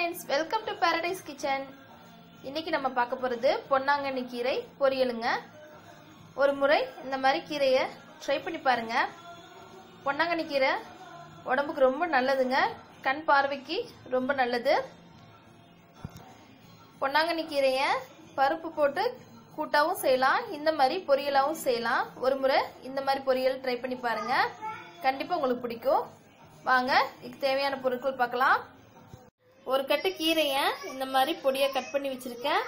friends welcome to paradise kitchen இன்னைக்கு நம்ம பார்க்க போகிறது பொன்னாங்கண்ணி கீரை பொரியலுங்க ஒரு முறை இந்த மாதிரி கீரையை ட்ரை பண்ணி பாருங்க பொன்னாங்கண்ணி கீரை உடம்புக்கு ரொம்ப நல்லதுங்க கண் பார்வைக்கு ரொம்ப நல்லது பொன்னாங்கண்ணி கீரையை பருப்பு போட்டு கூட்டாவும் செய்யலாம் இந்த மாதிரி பொரியலாவும் செய்யலாம் ஒரு முறை இந்த மாதிரி பொரியல் ட்ரை பண்ணி பாருங்க கண்டிப்பா உங்களுக்கு பிடிக்கும் வாங்க இதுக்கு தேவையான பொருட்கள் பார்க்கலாம் ஒரு கட்டு கீரையை இந்த மாதிரி பொடியை கட் பண்ணி வச்சிருக்கேன்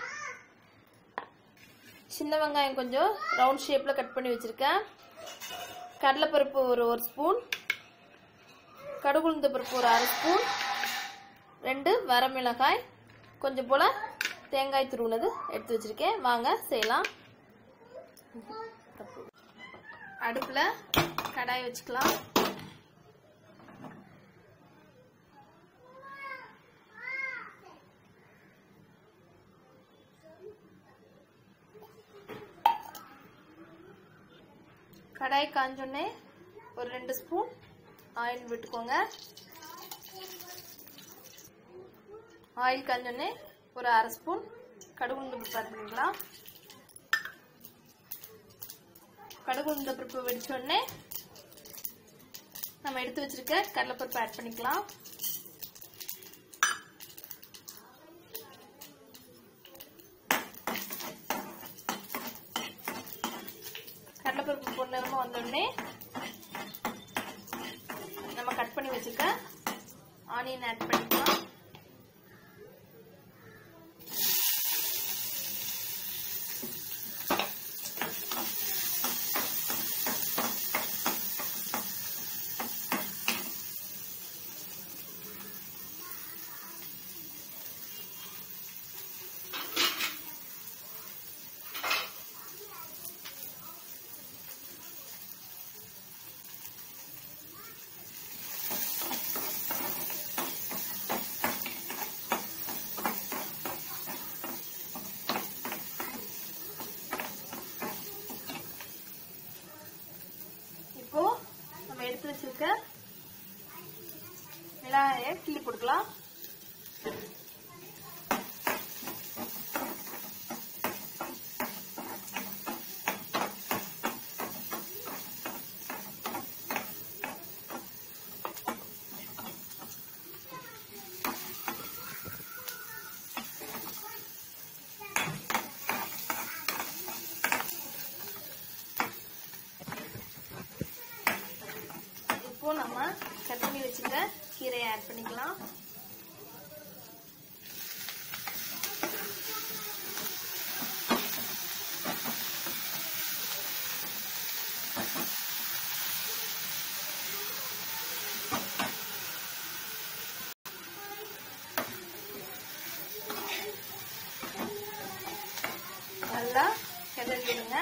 சின்ன வெங்காயம் கொஞ்சம் ரவுண்ட் ஷேப்ல கட் பண்ணி வச்சிருக்கேன் கடலைப்பருப்பு ஒரு ஒரு ஸ்பூன் கடுகுளுந்த பருப்பு ஒரு அரை ஸ்பூன் ரெண்டு வரமிளகாய் கொஞ்சம் போல தேங்காய் துருவினது எடுத்து வச்சிருக்கேன் வாங்க செய்யலாம் அடுப்பில் கடாய் வச்சுக்கலாம் கடாய் காஞ்சோடனே ஒரு ரெண்டு ஸ்பூன் ஆயில் விட்டுக்கோங்க ஆயில் காஞ்சோடனே ஒரு அரை ஸ்பூன் கடுகு உளுந்து பருப்பு ஆட் பண்ணிக்கலாம் கடுகு உளுந்த பருப்பு வெடிச்சோடனே நம்ம எடுத்து வச்சிருக்க கடலைப்பருப்பு ஆட் பண்ணிக்கலாம் கடலைப்பருப்பு பொன்னரமா வந்தோடனே நம்ம கட் பண்ணி வச்சிருக்க ஆனியன் ஆட் பண்ணிக்கலாம் இப்போ நம்ம எடுத்து வச்சிருக்க மிளகாய கிள்ளி கொடுக்கலாம் இப்போ நம்ம கட் பண்ணி வச்சுக்க கீரையை ஆட் பண்ணிக்கலாம் நல்லா கிளறி விடுங்க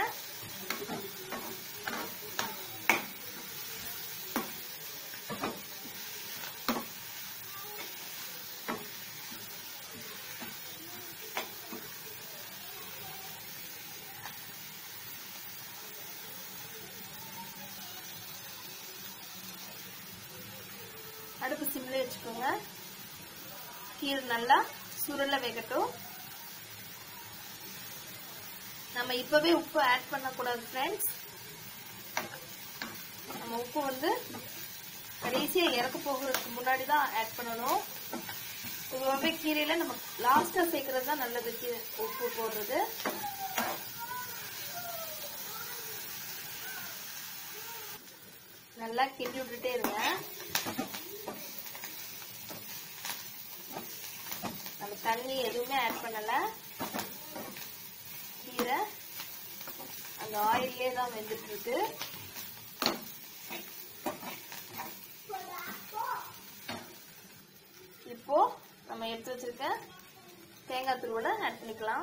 அடுப்பு சிம்ல வச்சுக்கோங்க கீரை நல்லா சுருள வேகட்டும் நம்ம இப்பவே உப்பு ஆட் பண்ணக்கூடாது ஃப்ரெண்ட்ஸ் நம்ம உப்பு வந்து கடைசியா இறக்க போகிறதுக்கு முன்னாடி தான் ஆட் பண்ணணும் பொதுவாகவே கீரையில நம்ம லாஸ்டா சேர்க்கறது தான் நல்லது கீரை உப்பு போடுறது நல்லா கிண்டி விட்டுட்டே இருங்க நம்ம தண்ணி எதுவுமே ஆட் பண்ணல கீரை அந்த ஆயிலே தான் வெந்துட்டு இருக்கு இப்போ நம்ம எடுத்து வச்சிருக்க தேங்காய் தூளோட ஆட் பண்ணிக்கலாம்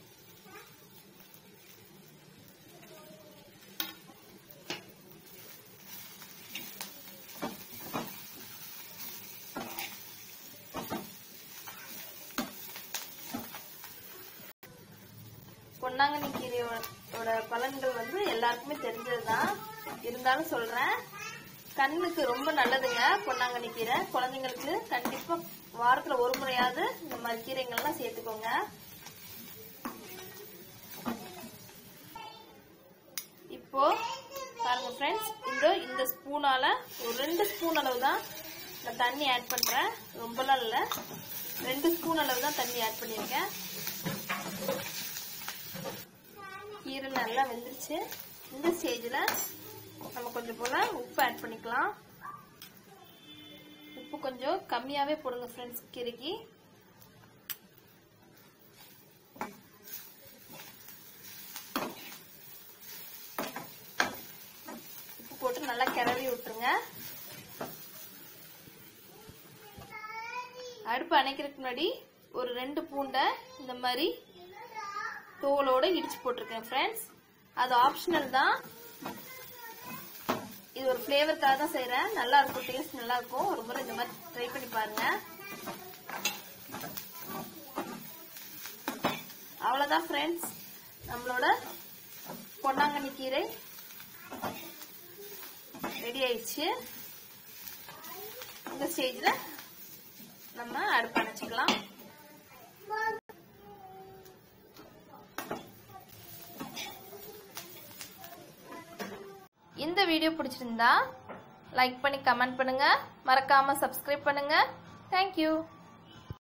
பொன்னாங்கண்ணி கீரையோட பலன்கள் வந்து எல்லாருக்குமே தெரிஞ்சதுதான் இருந்தாலும் சொல்றேன் கண்ணுக்கு ரொம்ப நல்லதுங்க பொன்னாங்கண்ணி கீரை குழந்தைங்களுக்கு கண்டிப்பா வாரத்துல ஒரு முறையாவது இந்த மாதிரி கீரைங்கள்லாம் சேர்த்துக்கோங்க இப்போ பாருங்க ஃப்ரெண்ட்ஸ் இந்த இந்த ஸ்பூனால ஒரு ரெண்டு ஸ்பூன் அளவு தான் நான் தண்ணி ஆட் பண்றேன் ரொம்பலாம் இல்லை ரெண்டு ஸ்பூன் அளவு தான் தண்ணி ஆட் பண்ணியிருக்கேன் கீரை நல்லா வெந்துருச்சு இந்த ஸ்டேஜில் நம்ம கொஞ்சம் போல உப்பு ஆட் பண்ணிக்கலாம் உப்பு கொஞ்சம் கம்மியாவே போடுங்க ஃப்ரெண்ட்ஸ் கீரைக்கு உப்பு போட்டு நல்லா கிளறி விட்டுருங்க அடுப்பு அணைக்கிறதுக்கு முன்னாடி ஒரு ரெண்டு பூண்டை இந்த மாதிரி தோலோட இடிச்சு போட்டிருக்கேன் ஃப்ரெண்ட்ஸ் அது ஆப்ஷனல் தான் இது ஒரு ஃப்ளேவருக்காக தான் செய்றேன் நல்லா இருக்கும் டேஸ்ட் நல்லா இருக்கும் ஒரு முறை இந்த மாதிரி ட்ரை பண்ணி பாருங்க அவ்வளவுதான் ஃப்ரெண்ட்ஸ் நம்மளோட பொன்னாங்கண்ணி கீரை ரெடி ஆயிடுச்சு இந்த ஸ்டேஜ்ல நம்ம அடுப்பு அணைச்சிக்கலாம் இந்த வீடியோ பிடிச்சிருந்தா லைக் பண்ணி கமெண்ட் பண்ணுங்க மறக்காம சப்ஸ்கிரைப் பண்ணுங்க தேங்க்யூ